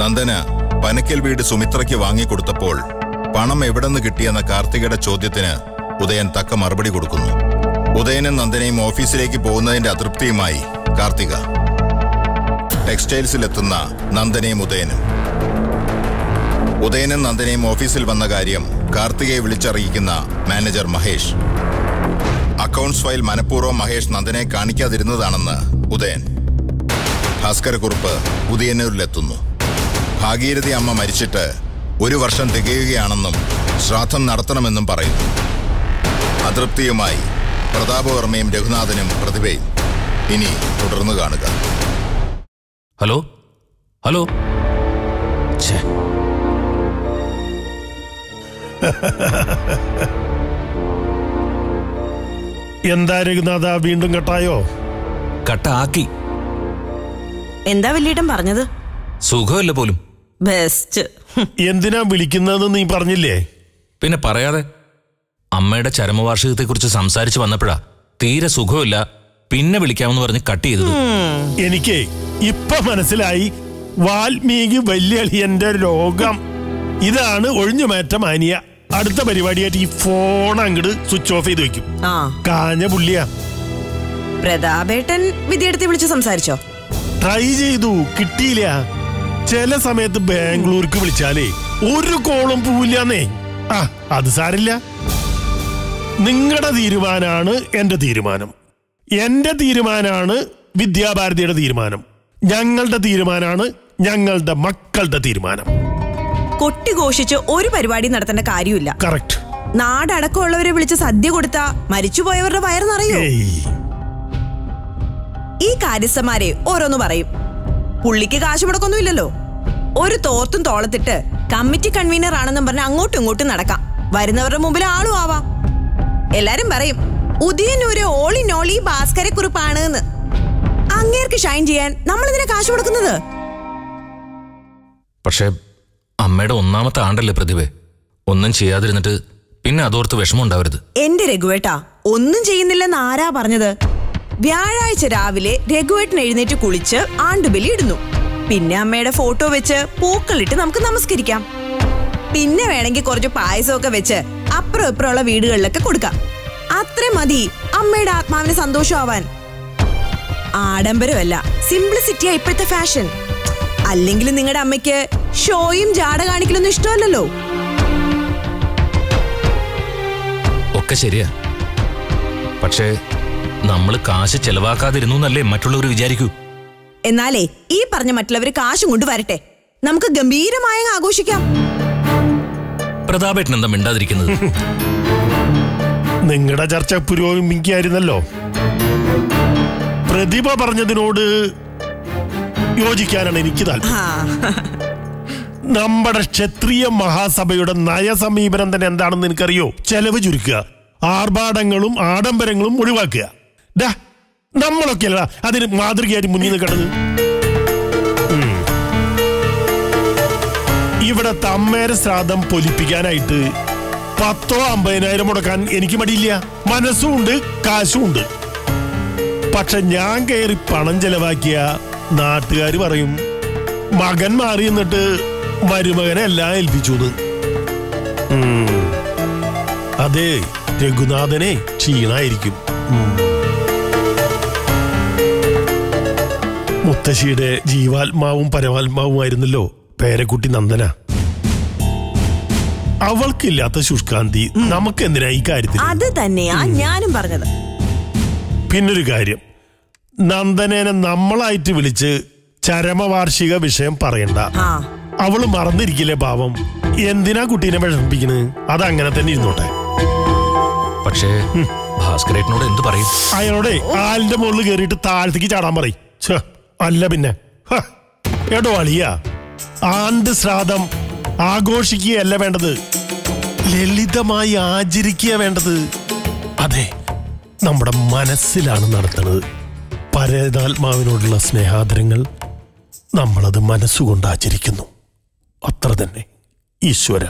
നന്ദന് പനക്കൽ വീട് സുമിത്രയ്ക്ക് വാങ്ങിക്കൊടുത്തപ്പോൾ പണം എവിടെന്ന് കിട്ടിയെന്ന കാർത്തികയുടെ ചോദ്യത്തിന് ഉദയൻ തക്ക മറുപടി കൊടുക്കുന്നു ഉദയനും നന്ദനയും ഓഫീസിലേക്ക് പോകുന്നതിന്റെ അതൃപ്തിയുമായി കാർത്തിക ടെക്സ്റ്റൈൽസിലെത്തുന്ന നന്ദനയും ഉദയനും ഉദയനും നന്ദനയും ഓഫീസിൽ വന്ന കാര്യം കാർത്തികയെ വിളിച്ചറിയിക്കുന്ന മാനേജർ മഹേഷ് അക്കൗണ്ട്സ് ഫയൽ മനഃപൂർവ്വം മഹേഷ് നന്ദനെ കാണിക്കാതിരുന്നതാണെന്ന് ഉദയൻ ഭാസ്കരക്കുറുപ്പ് ഉദയന്നൂരിലെത്തുന്നു ഭാഗീരഥി അമ്മ മരിച്ചിട്ട് ഒരു വർഷം തികയുകയാണെന്നും ശ്രാദ്ധം നടത്തണമെന്നും പറയുന്നു അതൃപ്തിയുമായി പ്രതാപവർമ്മയും രഘുനാഥനും പ്രതിഭയും ഇനി തുടർന്ന് കാണുക ഹലോ ഹലോ ഛേ എന്താ രഘുനാഥ വീണ്ടും കട്ടായോ കട്ടാക്കി എന്താ വലിയേട്ടൻ പറഞ്ഞത് സുഖമല്ല പോലും ബെസ്റ്റ് എന്തിനാ വിളിക്കുന്നതെന്ന് നീ പറഞ്ഞില്ലേ പിന്നെ പറയാതെ അമ്മയുടെ ചരമവാർഷികത്തെക്കുറിച്ച് സംസാരിച്ച് വന്നപ്പോഴാ തീരെ സുഖമില്ല പിന്നെ വിളിക്കാമെന്ന് പറഞ്ഞ് കട്ട് ചെയ്തത് എനിക്ക് ഇപ്പൊ മനസ്സിലായി വാൽമീകി വല്യളിയന്റെ രോഗം ഇതാണ് ഒഴിഞ്ഞുമാറ്റ മാനിയ അടുത്ത പരിപാടിയായിട്ട് ഈ ഫോൺ അങ്ങോട്ട് സ്വിച്ച് ഓഫ് ചെയ്ത് വെക്കും ആ കാഞ്ഞ പുള്ളിയാ പ്രതാപേട്ടൻ വിദ്യയെടുത്ത് വിളിച്ച് സംസാരിച്ചോ ട്രൈ ചെയ്തു കിട്ടിയില്ല ചില സമയത്ത് ബാംഗ്ലൂർക്ക് വിളിച്ചാലേ ഒരു കോളും പോവില്ലെന്നേ ആ അത് സാരില്ല നിങ്ങളുടെ തീരുമാനമാണ് എന്റെ തീരുമാനം എന്റെ തീരുമാനമാണ് വിദ്യാഭാരതിയുടെ തീരുമാനം ഞങ്ങളുടെ തീരുമാനമാണ് ഞങ്ങളുടെ മക്കളുടെ തീരുമാനം കൊട്ടിഘോഷിച്ച് ഒരു പരിപാടി നടത്തേണ്ട കാര്യമില്ല കറക്റ്റ് നാടടക്കമുള്ളവരെ വിളിച്ച് സദ്യ കൊടുത്താ മരിച്ചുപോയവരുടെ വയറ് നിറയോ ഏയ് ഈ കാര്യസ്ഥന്മാരെ ഓരോന്ന് പറയും പുള്ളിക്ക് കാശ് മുടക്കൊന്നുമില്ലല്ലോ ഒരു തോർത്തും തോളത്തിട്ട് കമ്മിറ്റി കൺവീനർ ആണെന്നും പറഞ്ഞ് അങ്ങോട്ടും ഇങ്ങോട്ടും നടക്കാം വരുന്നവരുടെ മുമ്പിൽ ആളും ആവാം എല്ലാരും പറയും ഉദയനൂര് ഓളി നോളി ഭാസ്കരക്കുറിപ്പാണ് എന്ന് അങ്ങേർക്ക് ഷൈൻ ചെയ്യാൻ നമ്മൾ ഇതിനെ കാശ് കൊടുക്കുന്നത് പക്ഷേ അമ്മയുടെ ഒന്നാമത്തെ ആണ്ടല്ലേ പ്രതിഭ ഒന്നും ചെയ്യാതിരുന്നിട്ട് പിന്നെ അതോർത്ത് വിഷമം ഉണ്ടാവരുത് എന്റെ രഘുവേട്ടാ ഒന്നും ചെയ്യുന്നില്ലെന്ന് ആരാ പറഞ്ഞത് വ്യാഴാഴ്ച രാവിലെ രഘുവേട്ടൻ എഴുന്നേറ്റ് കുളിച്ച് ആണ്ടുബലി ഇടുന്നു പിന്നെ അമ്മയുടെ ഫോട്ടോ വെച്ച് പൂക്കളിട്ട് നമുക്ക് നമസ്കരിക്കാം പിന്നെ വേണമെങ്കിൽ കുറച്ച് പായസമൊക്കെ വെച്ച് അപ്പുറം ഇപ്പുറമുള്ള വീടുകളിലൊക്കെ കൊടുക്കാം അത്ര മതി അമ്മയുടെ ആത്മാവിന് സന്തോഷമാവാൻ ആഡംബരമല്ല സിംപ്ലിസിറ്റിയാ ഇപ്പോഴത്തെ ഫാഷൻ അല്ലെങ്കിൽ നിങ്ങളുടെ അമ്മയ്ക്ക് ഷോയും ജാട കാണിക്കലൊന്നും ഇഷ്ടമല്ലല്ലോ ഒക്കെ ശരിയാ പക്ഷേ നമ്മൾ കാശ് ചെലവാക്കാതിരുന്നു എന്നല്ലേ മറ്റുള്ളവർ വിചാരിക്കൂ എന്നാലേ ഈ പറഞ്ഞ മറ്റുള്ളവര് കാശും കൊണ്ട് വരട്ടെ നമുക്ക് ഗംഭീരമായ അങ്ങ് ആഘോഷിക്കാം പ്രതാപേട്ടൻ എന്താ മിണ്ടാതിരിക്കുന്നത് നിങ്ങളുടെ ചർച്ച പുരോഗമിക്കായിരുന്നല്ലോ പ്രതിഭ പറഞ്ഞതിനോട് യോജിക്കാനാണ് എനിക്ക് താല്പര്യം ആ, നമ്മുടെ ക്ഷത്രിയ മഹാസഭയുടെ നയസമീപനം തന്നെ എന്താണെന്ന് എനിക്കറിയോ ചെലവ് ചുരുക്കുക ആർഭാടങ്ങളും ആഡംബരങ്ങളും ഒഴിവാക്കുക ഡാ നമ്മളൊക്കെ അല്ല അതിന് മാതൃകയായിട്ട് മുന്നിൽ നിൽക്കണത് ഉം. ഇവിടെ തമ്മേരെ ശ്രാദ്ധം പൊലിപ്പിക്കാനായിട്ട് പത്തോ അമ്പതിനായിരം മുടക്കാൻ എനിക്ക് മടിയില്ല മനസ്സും ഉണ്ട് കാശും ഉണ്ട് പക്ഷെ ഞാൻ കയറി പണം ചെലവാക്കിയ നാട്ടുകാർ പറയും മകൻ മാറി എന്നിട്ട് മരുമകനെ എല്ലാം ഏൽപ്പിച്ചു അതെ രഘുനാഥനെ ക്ഷീണായിരിക്കും ഉം. മുത്തശ്ശിയുടെ ജീവാത്മാവും പരമാത്മാവുമായിരുന്നല്ലോ പേരക്കുട്ടി നന്ദന അവൾക്കില്ലാത്ത ശുഷ്കാന്തി നമുക്ക് എന്തിനാ ഈ കാര്യത്തിൽ അത് തന്നെയാ ഞാനും പറഞ്ഞത് പിന്നൊരു കാര്യം നന്ദനേനെ നമ്മളായിട്ട് വിളിച്ച് ചരമവാർഷിക വിഷയം പറയണ്ട ആ അവള് മറന്നിരിക്കില്ലേ പാവം എന്തിനാ കുട്ടീനെ വിഷമിപ്പിക്കുന്നത് അതങ്ങനെ തന്നെ ഇരുന്നോട്ടെ പക്ഷേ ഭാസ്കരേട്ടനോട് എന്തു പറയും അയാളോടെ ആലിന്റെ മുകളിൽ കയറിയിട്ട് താഴത്തേക്ക് ചാടാൻ പറയും ഛെ, അല്ല പിന്നെ ഹ, എടോ അളിയ ആണ്ട് ശ്രാദ്ധം ആഘോഷിക്കുകയല്ല വേണ്ടത് ലളിതമായി ആചരിക്കുക വേണ്ടത് അതെ നമ്മുടെ മനസ്സിലാണ് നടത്തുന്നത് പരേതാത്മാവിനോടുള്ള സ്നേഹാദരങ്ങൾ നമ്മളത് മനസ്സുകൊണ്ട് ആചരിക്കുന്നു അത്ര തന്നെ ഈശ്വര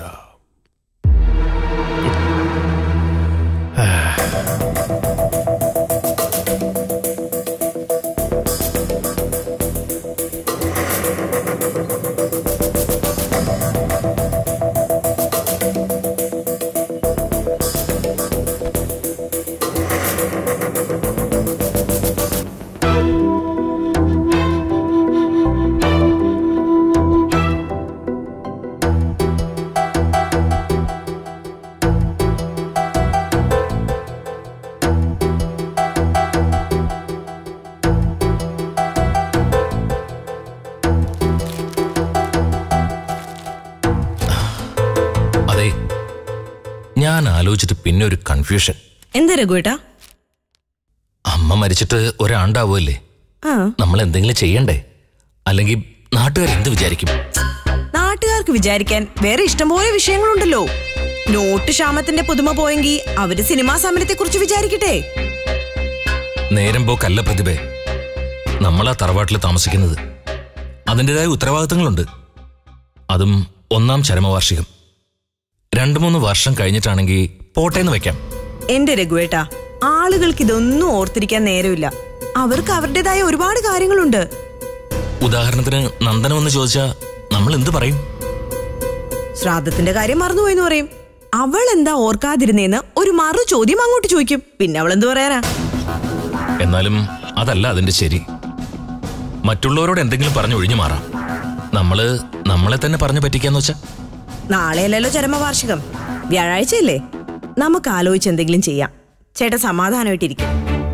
ഞാൻ ആലോചിച്ചിട്ട് പിന്നെ ഒരു കൺഫ്യൂഷൻ എന്താ രഘുവേട്ടാ അമ്മ മരിച്ചിട്ട് ഒരാണ്ടാവുമല്ലേ ആ നമ്മൾ എന്തെങ്കിലും ചെയ്യണ്ടേ അല്ലെങ്കിൽ നാട്ടുകാർ എന്ത് വിചാരിക്കും നാട്ടുകാർക്ക് വിചാരിക്കാൻ വേറെ ഇഷ്ടംപോലെ വിഷയങ്ങളുണ്ടല്ലോ നോട്ട് ക്ഷാമത്തിന്റെ പുതുമ പോയെങ്കിൽ അവര് സിനിമാ സമരത്തെ കുറിച്ച് വിചാരിക്കട്ടെ നേരം പോക്കല്ല പ്രതിഭേ നമ്മളാ തറവാട്ടിൽ താമസിക്കുന്നത് അതിൻ്റെതായ ഉത്തരവാദിത്തങ്ങളുണ്ട് അതും ഒന്നാം ചരമവാർഷികം രണ്ടു മൂന്ന് വർഷം കഴിഞ്ഞിട്ടാണെങ്കിൽ പോട്ടേന്ന് വെക്കാം എന്റെ രഘുവേട്ടാ ആളുകൾക്ക് ഇതൊന്നും ഓർത്തിരിക്കാൻ നേരമില്ല അവർക്ക് അവരുടേതായ ഒരുപാട് കാര്യങ്ങളുണ്ട് ഉദാഹരണത്തിന് നന്ദനം എന്ന് ചോദിച്ചാൽ നമ്മൾ എന്ത് പറയും ശ്രാദ്ധത്തിന്റെ കാര്യം മറന്നുപോയെന്ന് പറയും അവൾ എന്താ ഓർക്കാതിരുന്നേന്ന് ഒരു മറു ചോദ്യം അങ്ങോട്ട് ചോദിക്കും പിന്നെ അവൾ എന്ത് പറയാനാ എന്നാലും അതല്ല അതിന്റെ ശരി മറ്റുള്ളവരോട് എന്തെങ്കിലും പറഞ്ഞു ഒഴിഞ്ഞു മാറാം നമ്മള് നമ്മളെ തന്നെ പറഞ്ഞു പറ്റിക്കാന്ന് വെച്ചാ നാളെയല്ലല്ലോ ചരമവാർഷികം വ്യാഴാഴ്ചയല്ലേ നമുക്ക് ആലോചിച്ച് എന്തെങ്കിലും ചെയ്യാം ചേട്ടാ സമാധാനമായിട്ടിരിക്കും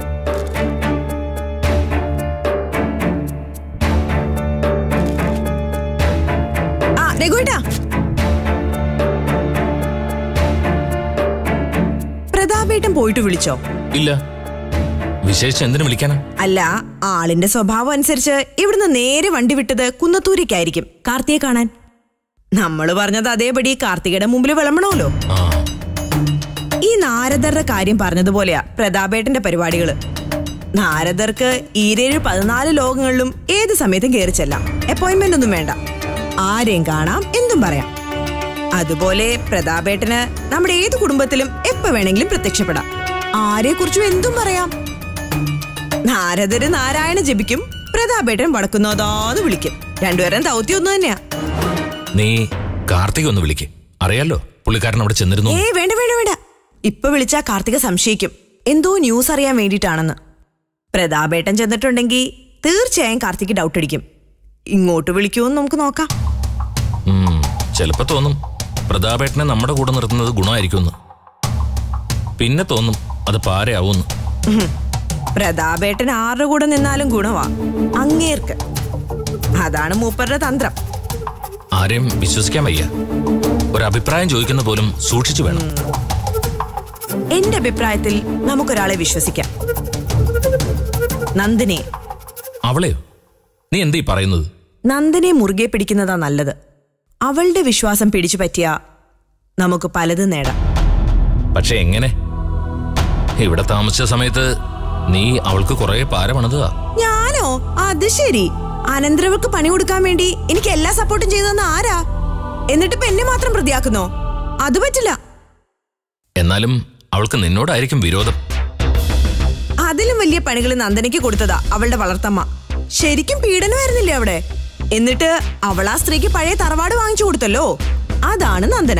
ആ രഘുവേട്ടാ പ്രതാപേട്ടൻ പോയിട്ട് വിളിച്ചോ ഇല്ല വിശേഷിച്ച് എന്തിനു വിളിക്കാനാ അല്ല ആളിന്റെ സ്വഭാവം അനുസരിച്ച് ഇവിടുന്ന് നേരെ വണ്ടി വിട്ടത് കുന്നത്തൂരേക്കായിരിക്കും കാർത്തിയെ കാണാൻ നമ്മൾ പറഞ്ഞത് അതേപടി കാർത്തികയുടെ മുമ്പിൽ വിളമ്പണമല്ലോ ആ ഈ നാരദരുടെ കാര്യം പറഞ്ഞതുപോലെയാ പ്രതാപേട്ടന്റെ പരിപാടികള് നാരദർക്ക് ഈരേഴ് പതിനാല് ലോകങ്ങളിലും ഏത് സമയത്തും കയറി ചെല്ലാം അപ്പോയിന്റ്മെന്റ് ഒന്നും വേണ്ട ആരെയും കാണാം എന്തും പറയാം അതുപോലെ പ്രതാപേട്ടന് നമ്മുടെ ഏത് കുടുംബത്തിലും എപ്പോ വേണമെങ്കിലും പ്രത്യക്ഷപ്പെടാം ആരെ കുറിച്ചും എന്തും പറയാം നാരദര് നാരായണ ജപിക്കും പ്രതാപേട്ടൻ വടക്കുന്നോതാന്ന് വിളിക്കും രണ്ടുപേരും ദൗത്യം ഒന്നു തന്നെയാ നീ കാർത്തിക് ഒന്ന് വിളിക്ക് അറിയാലോ പുള്ളിക്കാരൻ അവിടെ ചെന്നിരുന്നു ഏ വേണ്ട വേണ്ട വേണ്ട ഇപ്പൊ വിളിച്ചാ കാർത്തിക സംശയിക്കും എന്തോ ന്യൂസ് അറിയാൻ വേണ്ടിയിട്ടാണെന്ന് പ്രതാപേട്ടൻ ചെന്നിട്ടുണ്ടെങ്കിൽ തീർച്ചയായും കാർത്തിക്ക് ഡൗട്ട് അടിക്കും ഇങ്ങോട്ട് വിളിക്കുമെന്ന് നമുക്ക് നോക്കാം ഉം, ചിലപ്പോ തോന്നും പ്രതാപേട്ടനെ നമ്മുടെ കൂടെ നിർത്തുന്നത് ഗുണമായിരിക്കുമെന്ന് പിന്നെ തോന്നും അത് പാരയാവുമെന്ന് ഉഹും. പ്രതാപേട്ടൻ ആരുടെ കൂടെ നിന്നാലും ഗുണവാ അങ്ങേർക്ക് അതാണ് മൂപ്പരുടെ തന്ത്രം ആരെയും വിശ്വസിക്കാൻ വയ്യ ഒരു അഭിപ്രായം ചോദിക്കുന്ന പോലും സൂക്ഷിച്ചു വേണം എന്റെ അഭിപ്രായത്തിൽ നമുക്കൊരാളെ വിശ്വസിക്കാം നന്ദിനെ അവളെയോ നീ എന്തീ പറയുന്നത് നന്ദനെ മുറുകെ പിടിക്കുന്നതാ നല്ലത് അവളുടെ വിശ്വാസം പിടിച്ചു പറ്റിയാ നമുക്ക് പലതും നേടാം പക്ഷെ എങ്ങനെ ഇവിടെ താമസിച്ച സമയത്ത് നീ അവൾക്ക് കുറെ പാര പണിതതാ ഞാനോ അത് ശരി അനന്തരവൾക്ക് പണി കൊടുക്കാൻ വേണ്ടി എനിക്ക് എല്ലാ സപ്പോർട്ടും ചെയ്തെന്ന് ആരാ എന്നിട്ട് ഇപ്പൊ എന്നെ മാത്രം പ്രതിയാക്കുന്നോ അത് പറ്റില്ല എന്നാലും അവൾക്ക് നിന്നോടായിരിക്കും വിരോധം അതിലും വലിയ പണികൾ നന്ദനയ്ക്ക് കൊടുത്തതാ അവളുടെ വളർത്തമ്മ ശരിക്കും പീഡനമായിരുന്നില്ലേ അവിടെ എന്നിട്ട് അവൾ ആ സ്ത്രീക്ക് പഴയ തറവാട് വാങ്ങിച്ചു കൊടുത്തല്ലോ അതാണ് നന്ദന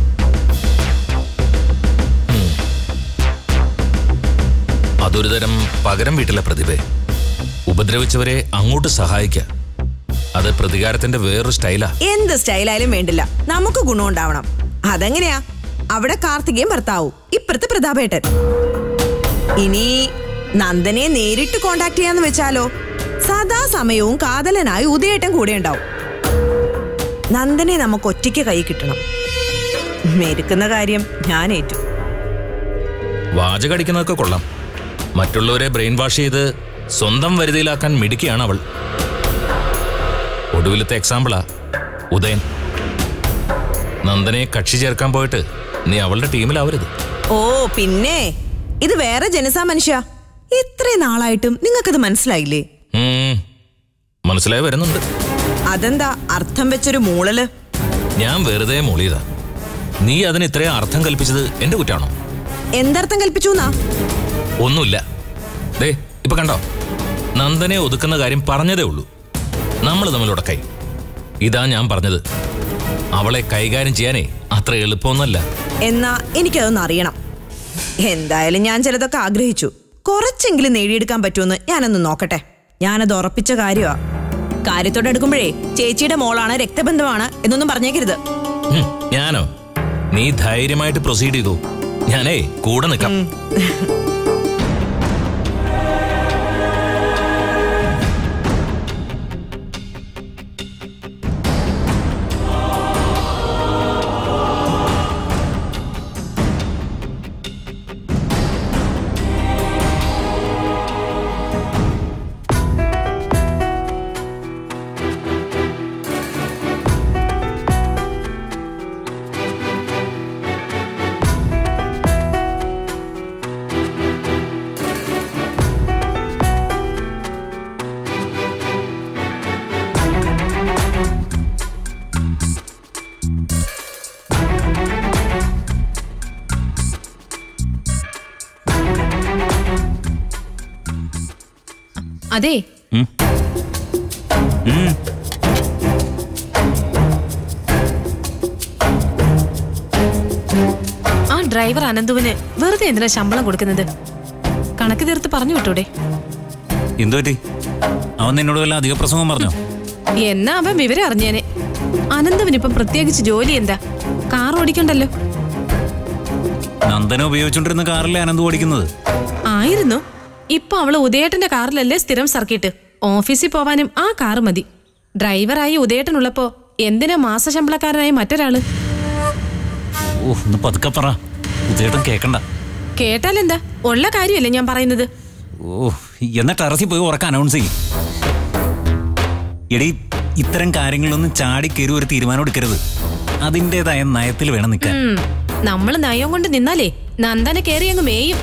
അതൊരു തരം പകരം വീട്ടിലെ പ്രതിഭ ഉപദ്രവിച്ചവരെ അങ്ങോട്ട് സഹായിക്ക അത് പ്രതികാരത്തിന്റെ വേറൊരു സ്റ്റൈലാ എന്ത് സ്റ്റൈലായാലും വേണ്ടില്ല നമുക്ക് ഗുണമുണ്ടാവണം അതെങ്ങനെയാ അവിടെ കാർത്തികയും ഭർത്താവും ഇപ്പുറത്ത് പ്രതാപേട്ടൻ ഇനി നന്ദനെ നേരിട്ട് കോണ്ടാക്ട് ചെയ്യാന്ന് വെച്ചാലോ സദാ സമയവും കാതലനായി ഉദയേട്ടൻ കൂടെ ഉണ്ടാവും നന്ദനെ നമുക്ക് ഒറ്റയ്ക്ക് കൈ കിട്ടണം മെരുക്കുന്ന കാര്യം ഞാൻ ഏറ്റു വാചകടിക്കുന്നതൊക്കെ കൊള്ളാം മറ്റുള്ളവരെ ബ്രെയിൻ വാഷ് ചെയ്ത് സ്വന്തം വരുതിയിലാക്കാൻ മിടുക്കിയാണ് അവൾ ഒടുവിലത്തെ എക്സാമ്പിളാ ഉദയൻ നന്ദനെ കക്ഷി ചേർക്കാൻ പോയിട്ട് നീ അവളുടെ ടീമിലാവരുത് ഓ പിന്നെ ഇത് വേറെ ജനസാ മനുഷ്യ ഇത്രയും നാളായിട്ടും നിങ്ങൾക്കത് മനസ്സിലായില്ലേ ഉം, മനസ്സിലായി വരുന്നുണ്ട് അതെന്താ അർത്ഥം വെച്ചൊരു മൂളല് ഞാൻ വെറുതെ മൂളിയതാ നീ അതിന് ഇത്രയും അർത്ഥം കൽപ്പിച്ചത് എന്റെ കുറ്റാണോ എന്തർത്ഥം കൽപ്പിച്ചു എന്നാ ഒന്നുമില്ല ദേ ഇപ്പൊ കണ്ടോ നന്ദനെ ഒതുക്കുന്ന കാര്യം പറഞ്ഞതേ ഉള്ളൂ നമ്മൾ തമ്മിൽ കൈ ഇതാ ഞാൻ പറഞ്ഞത് അവളെ കൈകാര്യം ചെയ്യാനേ അത്ര എളുപ്പമൊന്നല്ല എന്നാ എനിക്കതൊന്ന് അറിയണം എന്തായാലും ഞാൻ ചിലതൊക്കെ ആഗ്രഹിച്ചു കുറച്ചെങ്കിലും നേടിയെടുക്കാൻ പറ്റുമെന്ന് ഞാനൊന്ന് നോക്കട്ടെ ഞാനത് ഉറപ്പിച്ച കാര്യമാ കാര്യത്തോടെ എടുക്കുമ്പോഴേ ചേച്ചിയുടെ മോളാണ് രക്തബന്ധമാണ് എന്നൊന്നും പറഞ്ഞേക്കരുത് ഹും, ഞാനോ നീ ധൈര്യമായിട്ട് പ്രൊസീഡ് ചെയ്തു ഞാനേ കൂടെ നിൽക്കാം അതെ ഉം. ഉം. ആ ഡ്രൈവർ അനന്തുവിന് വെറുതെ എന്തിനാ ശമ്പളം കൊടുക്കുന്നത് കണക്ക് തീർത്ത് പറഞ്ഞു വിട്ടൂടെ എന്തു പറ്റി അവൻ നിന്നോട് വല്ല അധിക പ്രസംഗം പറഞ്ഞോ എന്നാ അവൻ വിവരം അറിഞ്ഞേനെ അനന്തവിനിപ്പം പ്രത്യേകിച്ച് ജോലി എന്താ കാർ ഓടിക്കണ്ടല്ലോ നന്ദന ഉപയോഗിച്ചുകൊണ്ടിരുന്ന കാറിലെ അനന്ത് ഓടിക്കുന്നത് ആയിരുന്നു ഇപ്പൊ അവള് ഉദയേട്ടന്റെ കാറിലല്ലേ സ്ഥിരം സർക്കിട്ട് ഓഫീസിൽ പോവാനും ആ കാറ് മതി ഡ്രൈവറായി ഉദയേട്ടനുള്ളപ്പോ എന്തിനാ മാസശമ്പളക്കാരനായി മറ്റൊരാള് ഓ ഒന്ന് പതുക്കെ പറ ഉദയേട്ടൻ കേക്കണ്ട കേട്ടാലെന്താ ഉള്ള കാര്യമല്ലേ ഞാൻ പറയുന്നത് ഓ എന്നാ ടെറസിൽ പോയി ഉറക്കം അനൗൺസ് ചെയ്യും എടീ ഇത്തരം കാര്യങ്ങളിലൊന്നും ചാടി കയറി ഒരു തീരുമാനം എടുക്കരുത് അതിൻ്റെതായ നയത്തിൽ വേണം നിൽക്കാൻ ഉം, നമ്മള് നയം കൊണ്ട് നിന്നാലേ നന്ദനെ കേറി അങ്ങ് മേയും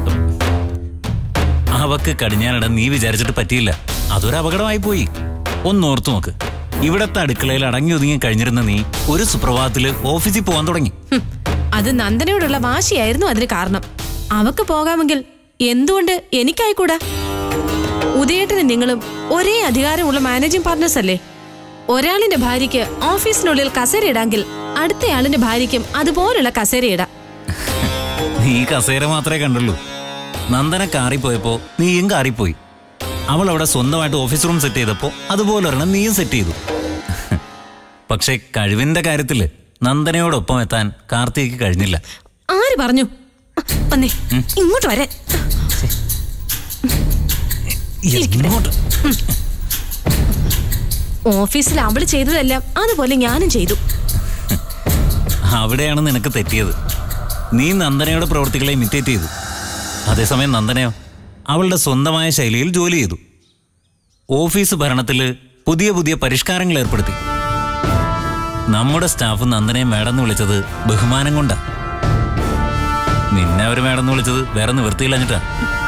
അവക്ക് കടിഞ്ഞാനിടാൻ നീ വിചാരിച്ചിട്ട് പറ്റിയില്ല അതൊരു അപകടമായി പോയി ഒന്നോർത്തു നോക്ക് ഇവിടത്തെ അടുക്കളയിൽ അടങ്ങി ഒതുങ്ങി കഴിഞ്ഞിരുന്ന നീ ഒരു സുപ്രഭാതത്തില് ഓഫീസിൽ പോകാൻ തുടങ്ങി ഹും, അത് നന്ദനയോടുള്ള വാശിയായിരുന്നു അതിന് കാരണം അവക്ക് പോകാമെങ്കിൽ എന്തുകൊണ്ട് എനിക്കായിക്കൂടാ ഉദയേട്ടനും നിങ്ങളും ഒരേ അധികാരമുള്ള മാനേജിംഗ് പാർട്ട്നേഴ്സ് അല്ലേ ഒരാളിന്റെ ഭാര്യയ്ക്ക് ഓഫീസിനുള്ളിൽ കസേരയിടാങ്കിൽ അടുത്തയാളിന്റെ ഭാര്യയ്ക്കും അതുപോലുള്ള കസേരയിടാം നീ കസേര മാത്രമേ കണ്ടുള്ളൂ നന്ദന കാറിപ്പോയപ്പോ നീയും കാറിപ്പോയി അവൾ അവിടെ സ്വന്തമായിട്ട് ഓഫീസ് റൂം സെറ്റ് ചെയ്തപ്പോ അതുപോലെ ഒരെണ്ണം നീയും സെറ്റ് ചെയ്തു പക്ഷെ കഴിവിന്റെ കാര്യത്തില് നന്ദനയോടൊപ്പം എത്താൻ കാർത്തിക് കഴിഞ്ഞില്ല ആര് പറഞ്ഞു വന്നേ ഇങ്ങോട്ട് വരാൻ എങ്ങോട്ട്? ഓഫീസിൽ അവള് ചെയ്തതെല്ലാം അതുപോലെ ഞാനും ചെയ്തു അവിടെയാണ് നിനക്ക് തെറ്റിയത് നീ നന്ദനയുടെ പ്രവൃത്തികളെ ഇമിറ്റേറ്റ് ചെയ്തു അതേസമയം നന്ദനയോ അവളുടെ സ്വന്തമായ ശൈലിയിൽ ജോലി ചെയ്തു ഓഫീസ് ഭരണത്തിൽ പുതിയ പുതിയ പരിഷ്കാരങ്ങൾ ഏർപ്പെടുത്തി നമ്മുടെ സ്റ്റാഫ് നന്ദനയെ മേഡം എന്ന് വിളിച്ചത് ബഹുമാനം കൊണ്ടാ നിന്നെ അവർ മേഡം എന്ന് വിളിച്ചത് വേറെ നിവൃത്തിയില്ലഞ്ഞിട്ടാ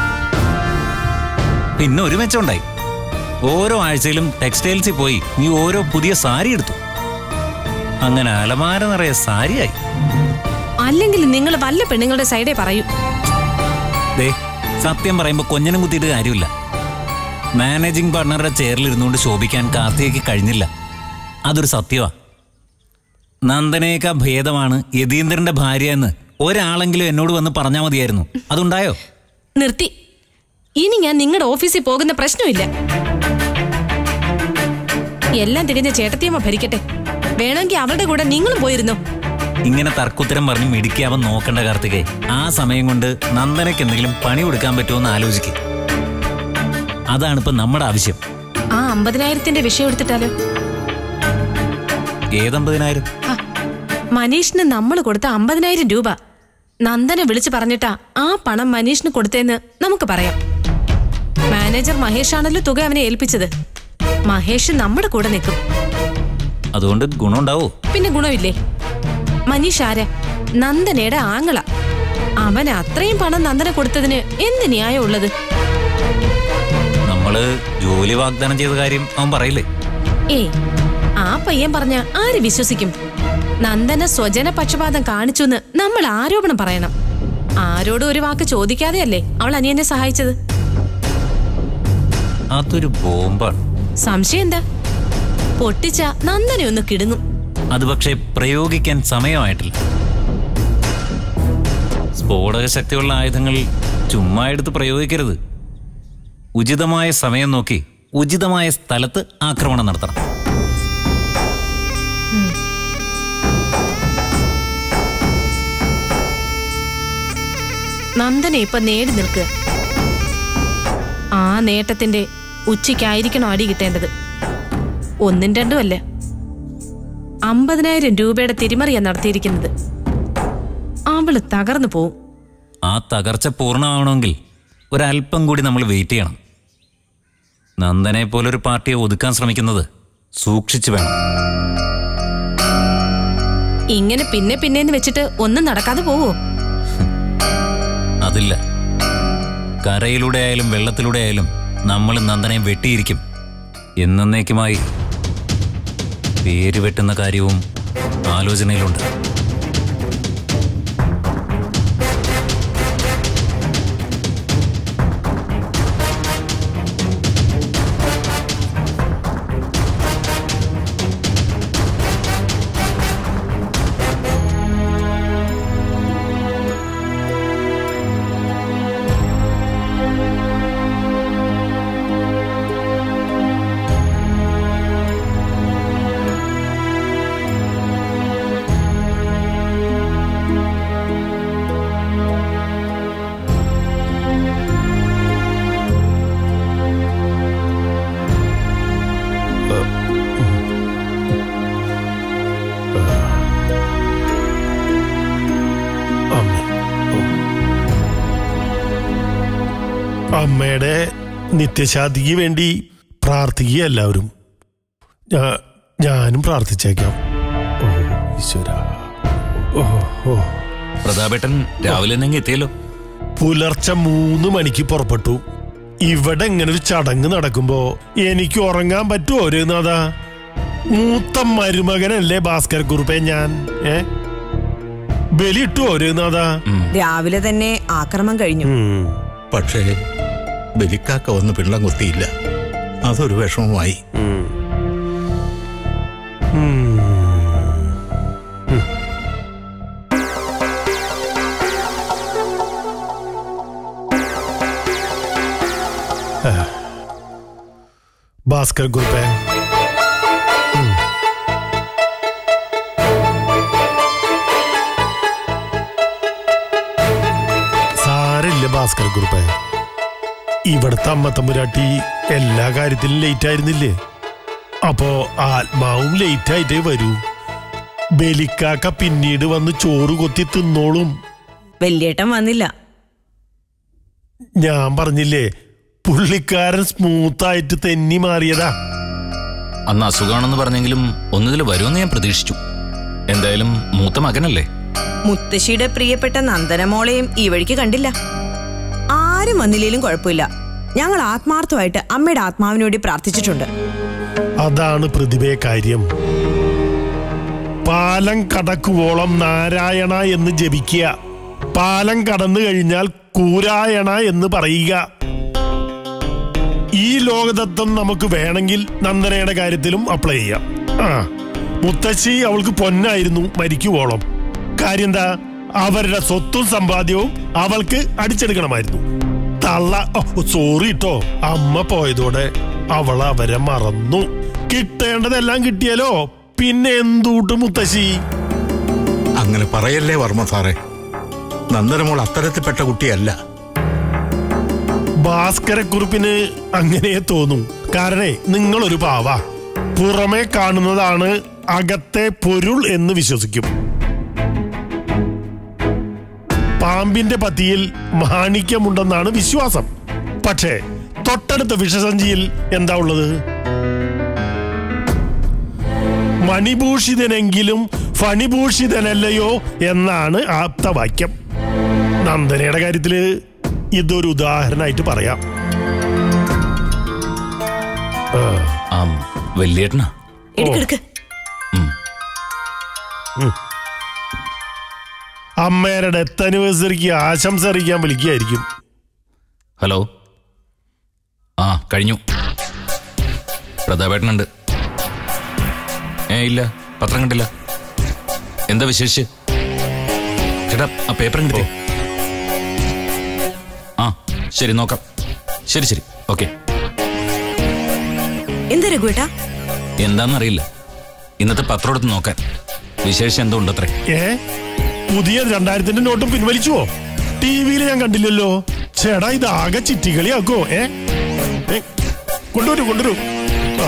പിന്നെ ഒരു മെച്ചമുണ്ടായി ഓരോ ആഴ്ചയിലും ടെക്സ്റ്റൈൽസിൽ പോയി നീ ഓരോ പുതിയ സാരി എടുത്തു അങ്ങനെ അലമാര നിറയെ സാരിയായി അല്ലെങ്കിൽ നിങ്ങൾ വല്ല പെണ്ണുങ്ങളുടെ സൈഡേ പറയൂ ദേ സത്യം പറയുമ്പോൾ കൊഞ്ഞനം കുത്തിയിട്ട് കാര്യമില്ല മാനേജിംഗ് പാർട്ണറുടെ ചെയറിൽ ഇരുന്നുകൊണ്ട് ശോഭിക്കാൻ കാർത്തികയ്ക്ക് കഴിഞ്ഞില്ല അതൊരു സത്യമാ നന്ദനേക്കാ ഭേദമാണ് യതീന്ദ്രന്റെ ഭാര്യ എന്ന് ഒരാളെങ്കിലും എന്നോട് വന്ന് പറഞ്ഞാൽ മതിയായിരുന്നു അതുണ്ടായോ നിർത്തി ഇനി ഞാൻ നിങ്ങളുടെ ഓഫീസിൽ പോകുന്ന പ്രശ്നമില്ല എല്ലാം തികഞ്ഞ ചേട്ടത്തിയമ്മ ഭരിക്കട്ടെ വേണമെങ്കിൽ അവരുടെ കൂടെ നിങ്ങളും പോയിരുന്നോ ഇങ്ങനെ തർക്കുത്തരം പറഞ്ഞ് മിടിക്കാവൻ നോക്കണ്ട കാർത്തികേ ആ സമയം കൊണ്ട് നന്ദനയ്ക്ക് എന്തെങ്കിലും പണി കൊടുക്കാൻ പറ്റുമോ എന്ന് ആലോചിക്കുക അതാണിപ്പോ നമ്മുടെ ആവശ്യം ആ അമ്പതിനായിരത്തിന്റെ വിഷയം എടുത്തിട്ടാലോ ഏതമ്പതിനായിരം ആ, മനീഷിന് നമ്മൾ കൊടുത്ത അമ്പതിനായിരം രൂപ നന്ദനെ വിളിച്ചു പറഞ്ഞിട്ടാ ആ പണം മനീഷിന് കൊടുത്തേന്ന് നമുക്ക് പറയാം മാനേജർ മഹേഷാണല്ലോ തുക അവനെ ഏൽപ്പിച്ചത് മഹേഷ് നമ്മുടെ കൂടെ നിൽക്കും അതുകൊണ്ട് ഗുണമുണ്ടാവോ പിന്നെ ഗുണമില്ലേ മനീഷ് ആരാ നന്ദനയുടെ ആങ്ങള അവൻ അത്രയും പണം നന്ദന കൊടുത്തതിന് എന്ത് ന്യായം ഉള്ളത് നമ്മള് ജോലി വാഗ്ദാനം ചെയ്ത കാര്യം അവൻ പറയില്ലേ ഏയ് ആ പയ്യൻ പറഞ്ഞ ആര് വിശ്വസിക്കും നന്ദന സ്വജന പക്ഷപാതം കാണിച്ചുന്ന് നമ്മൾ ആരോപണം പറയണം ആരോടും ഒരു വാക്ക് ചോദിക്കാതെയല്ലേ അവൾ അനിയനെ സഹായിച്ചത് അതൊരു ബോംബാണ് സംശയം എന്താ പൊട്ടിച്ച നന്ദനെ ഒന്ന് കിടുങ്ങും അത് പക്ഷേ പ്രയോഗിക്കാൻ സമയമായിട്ടില്ല സ്ഫോടക ശക്തിയുള്ള ആയുധങ്ങൾ ചുമ്മാ എടുത്ത് പ്രയോഗിക്കരുത് ഉചിതമായ സമയം നോക്കി ഉചിതമായ സ്ഥലത്ത് ആക്രമണം നടത്തണം നന്ദനെ ഇപ്പൊ നേടി നിൽക്കുക ആ നേട്ടത്തിന്റെ ഉച്ചയ്ക്കായിരിക്കണം അടി കിട്ടേണ്ടത് ഒന്നും രണ്ടും അല്ല അമ്പതിനായിരം രൂപയുടെ തിരിമറിയാ നടത്തിയിരിക്കുന്നത് അവള് തകർന്നു പോവും ആ തകർച്ച പൂർണ്ണമാവണമെങ്കിൽ ഒരല്പം കൂടി നമ്മൾ വെയിറ്റ് ചെയ്യണം നന്ദനെ പോലൊരു പാർട്ടിയെ ഒതുക്കാൻ ശ്രമിക്കുന്നത് സൂക്ഷിച്ചു വേണം ഇങ്ങനെ പിന്നെ പിന്നേന്ന് വെച്ചിട്ട് ഒന്നും നടക്കാതെ പോവോ അതില്ല കരയിലൂടെ ആയാലും വെള്ളത്തിലൂടെ ആയാലും നമ്മൾ നന്ദനെ വെട്ടിയിരിക്കും എന്നേക്കുമായി പേര് വെട്ടുന്ന കാര്യവും ആലോചനയിലുണ്ട് അമ്മയുടെ നിത്യശാന്തിക്ക് വേണ്ടി പ്രാർത്ഥിക്കുക എല്ലാവരും ഞാ- ഞാനും പ്രാർത്ഥിച്ചേക്കാം ഓ ഈശ്വര ഓ ഓ പ്രതാപേട്ടൻ രാവിലെ തന്നെ എത്തിയല്ലോ പുലർച്ചെ മൂന്ന് മണിക്ക് പുറപ്പെട്ടു ഇവിടെ ഇങ്ങനെ ഒരു ചടങ്ങ് നടക്കുമ്പോ എനിക്ക് ഉറങ്ങാൻ പറ്റുമോ രഘുനാഥ മൂത്ത മരുമകനല്ലേ ഭാസ്കർ കുറുപ്പേ ഞാൻ ഏ ബലിയിട്ടു രഘുനാഥ രാവിലെ തന്നെ ആക്രമം കഴിഞ്ഞു ഉം. പക്ഷേ ബലിക്കാക്ക വന്ന് പിള്ളം കുത്തിയില്ല അതൊരു വിഷമമായി ഭാസ്കർ കുറുപ്പേ ഉം. സാരില്ല ഭാസ്കർ കുറുപ്പേ ഇവിടുത്തെ അമ്മ തമ്പുരാട്ടി എല്ലാ കാര്യത്തിലും ലേറ്റ് ആയിരുന്നില്ലേ അപ്പോ ആത്മാവും ലേറ്റ് ആയിട്ടേ വരൂ ബലിക്കാക്ക പിന്നീട് വന്ന് ചോറ് കൊത്തി തിന്നോളും വല്യേട്ടൻ വന്നില്ല ഞാൻ പറഞ്ഞില്ലേ പുള്ളിക്കാരൻ സ്മൂത്തായിട്ട് തെന്നി മാറിയതാ അന്ന് അസുഖമാണെന്ന് പറഞ്ഞെങ്കിലും ഒന്നുതിൽ വരുമെന്ന് ഞാൻ പ്രതീക്ഷിച്ചു എന്തായാലും മൂത്ത മകനല്ലേ മുത്തശ്ശിയുടെ പ്രിയപ്പെട്ട നന്ദനമോളെയും ഈ വഴിക്ക് കണ്ടില്ല ആരും വന്നില്ലേലും കുഴപ്പമില്ല ഞങ്ങൾ ആത്മാർത്ഥമായിട്ട് അമ്മയുടെ ആത്മാവിന് വേണ്ടി പ്രാർത്ഥിച്ചിട്ടുണ്ട് അതാണ് പ്രതിഭയെ കാര്യം പാലം കടക്കുവോളം നാരായണ എന്ന് ജപിക്കുക പാലം കടന്നു കഴിഞ്ഞാൽ കൂരായണ എന്ന് പറയുക ഈ ലോകതത്വം നമുക്ക് വേണമെങ്കിൽ നന്ദനയുടെ കാര്യത്തിലും അപ്ലൈ ചെയ്യാം ആ മുത്തശ്ശി അവൾക്ക് പൊന്നായിരുന്നു മരിക്കുവോളം കാര്യം എന്താ അവരുടെ സ്വത്തും സമ്പാദ്യവും അവൾക്ക് അടിച്ചെടുക്കണമായിരുന്നു തള്ള സോറി കേട്ടോ അമ്മ പോയതോടെ അവൾ അവരെ മറന്നു കിട്ടേണ്ടതെല്ലാം കിട്ടിയാലോ പിന്നെ എന്തൂട്ട് മുത്തശ്ശി അങ്ങനെ പറയല്ലേ വർമ്മ സാറേ നന്ദനമോൾ അത്തരത്തിൽപ്പെട്ട കുട്ടിയല്ല ഭാസ്കരക്കുറിപ്പിന് അങ്ങനെ തോന്നും കാരണേ നിങ്ങളൊരു പാവ പുറമെ കാണുന്നതാണ് അകത്തെ പൊരുൾ എന്ന് വിശ്വസിക്കും പാമ്പിന്റെ പത്തിയിൽ മാണിക്യമുണ്ടെന്നാണ് വിശ്വാസം പക്ഷേ തൊട്ടടുത്ത വിഷസഞ്ചിയിൽ എന്താ ഉള്ളത് മണിഭൂഷിതനെങ്കിലും ഫണിഭൂഷിതനല്ലയോ എന്നാണ് ആപ്തവാക്യം നന്ദനയുടെ കാര്യത്തില് ഇതൊരു ഉദാഹരണമായിട്ട് പറയാം ആ വലിയേട്ടനാ എടുക്കെടുക്ക് അമ്മയുടെ ഡെത്ത് ആനിവേഴ്സറിക്ക് ആശംസ അറിയിക്കാൻ വിളിക്കുകയായിരിക്കും ഹലോ ആ കഴിഞ്ഞു പ്രതാപേട്ടനുണ്ട് ഏ ഇല്ല പത്രം കണ്ടില്ല എന്താ വിശേഷിച്ച് ചേട്ടാ ആ പേപ്പർ കിട്ടി ആ ശരി നോക്കാം ശരി ശരി ഓക്കെ എന്താ രഘുവേട്ടാ എന്താണെന്നറിയില്ല ഇന്നത്തെ പത്രം എടുത്ത് നോക്കാൻ വിശേഷം എന്തോ ഉണ്ട് അത്രേ ഏ പുതിയ രണ്ടായിരത്തിന്റെ നോട്ടും പിൻവലിച്ചുവോ ടി വിയിൽ ഞാൻ കണ്ടില്ലല്ലോ ചേടാ ഇത് ആകെ ചിറ്റിക്കളിയാക്കോ ഏ ഏ, കൊണ്ടുവരൂ കൊണ്ടുവരൂ ആ,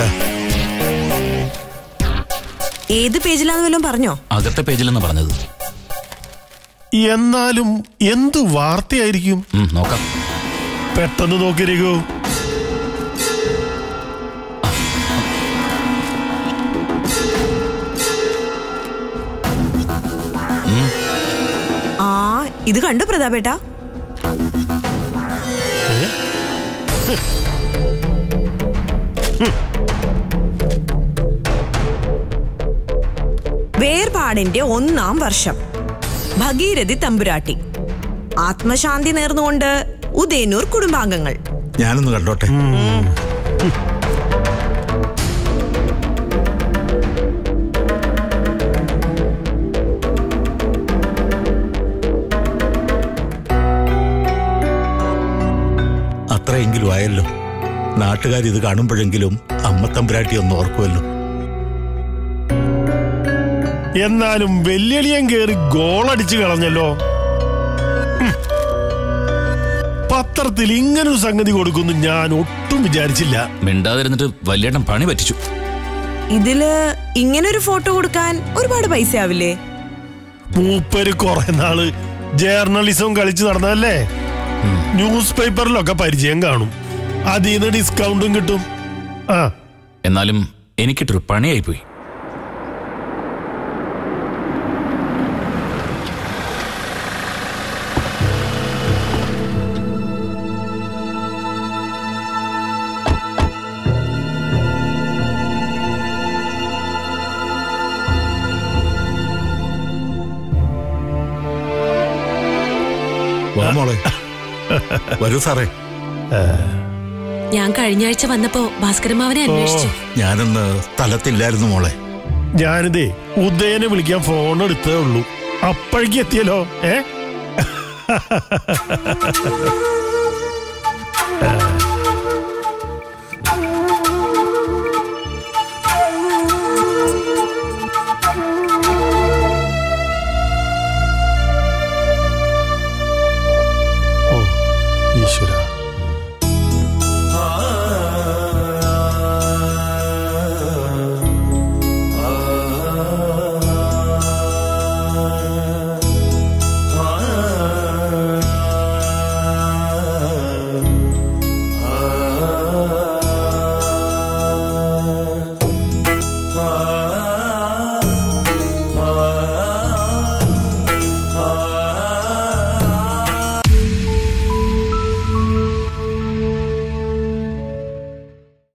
ഏത് പേജിലാന്ന് വല്ലതും പറഞ്ഞോ അകത്തെ പേജിലെന്ന് പറഞ്ഞത് എന്നാലും എന്ത് വാർത്തയായിരിക്കും ഉം, നോക്കാം പെട്ടെന്ന് നോക്കിയിരിക്കൂ ആ ഇത് കണ്ടു പ്രതാപേട്ടാ വേർപാടിന്റെ ഒന്നാം വർഷം ഭഗീരഥി തമ്പുരാട്ടി ആത്മശാന്തി നേർന്നുകൊണ്ട് ഉദയനൂർ കുടുംബാംഗങ്ങൾ ഞാനൊന്ന് കണ്ടോട്ടെ അത്രയെങ്കിലും ആയല്ലോ നാട്ടുകാർ ഇത് കാണുമ്പോഴെങ്കിലും അമ്മ തമ്പുരാട്ടി ഒന്ന് ഓർക്കുമല്ലോ എന്നാലും വെല്ലുവിളിയൻ കയറി ഗോളടിച്ച് കളഞ്ഞല്ലോ ഹും. പത്രത്തിൽ ഇങ്ങനൊരു സംഗതി കൊടുക്കുന്നു ഞാൻ ഒട്ടും വിചാരിച്ചില്ല മിണ്ടാതിരുന്നിട്ട് വലിയേട്ടൻ പണി പറ്റിച്ചു ഇതില് ഇങ്ങനൊരു ഫോട്ടോ കൊടുക്കാൻ ഒരുപാട് പൈസ ആവില്ലേ മൂപ്പര് കുറെ നാള് ജേർണലിസം കളിച്ച് നടന്നതല്ലേ ന്യൂസ് പേപ്പറിലൊക്കെ പരിചയം കാണും അതിൽ നിന്ന് ഡിസ്കൗണ്ടും കിട്ടും ആ എന്നാലും എനിക്കിട്ടൊരു പണിയായിപ്പോയി വാ മോളെ വരൂ സാറേ ഞാൻ കഴിഞ്ഞ ആഴ്ച വന്നപ്പോ ഭാസ്കരമാവനെ അന്വേഷിച്ചു ഞാനിന്ന് സ്ഥലത്തില്ലായിരുന്നു മോളെ ഞാനിതേ ഉദയനെ വിളിക്കാൻ ഫോൺ എടുത്തേ ഉള്ളൂ അപ്പോഴേക്ക് എത്തിയല്ലോ ഏ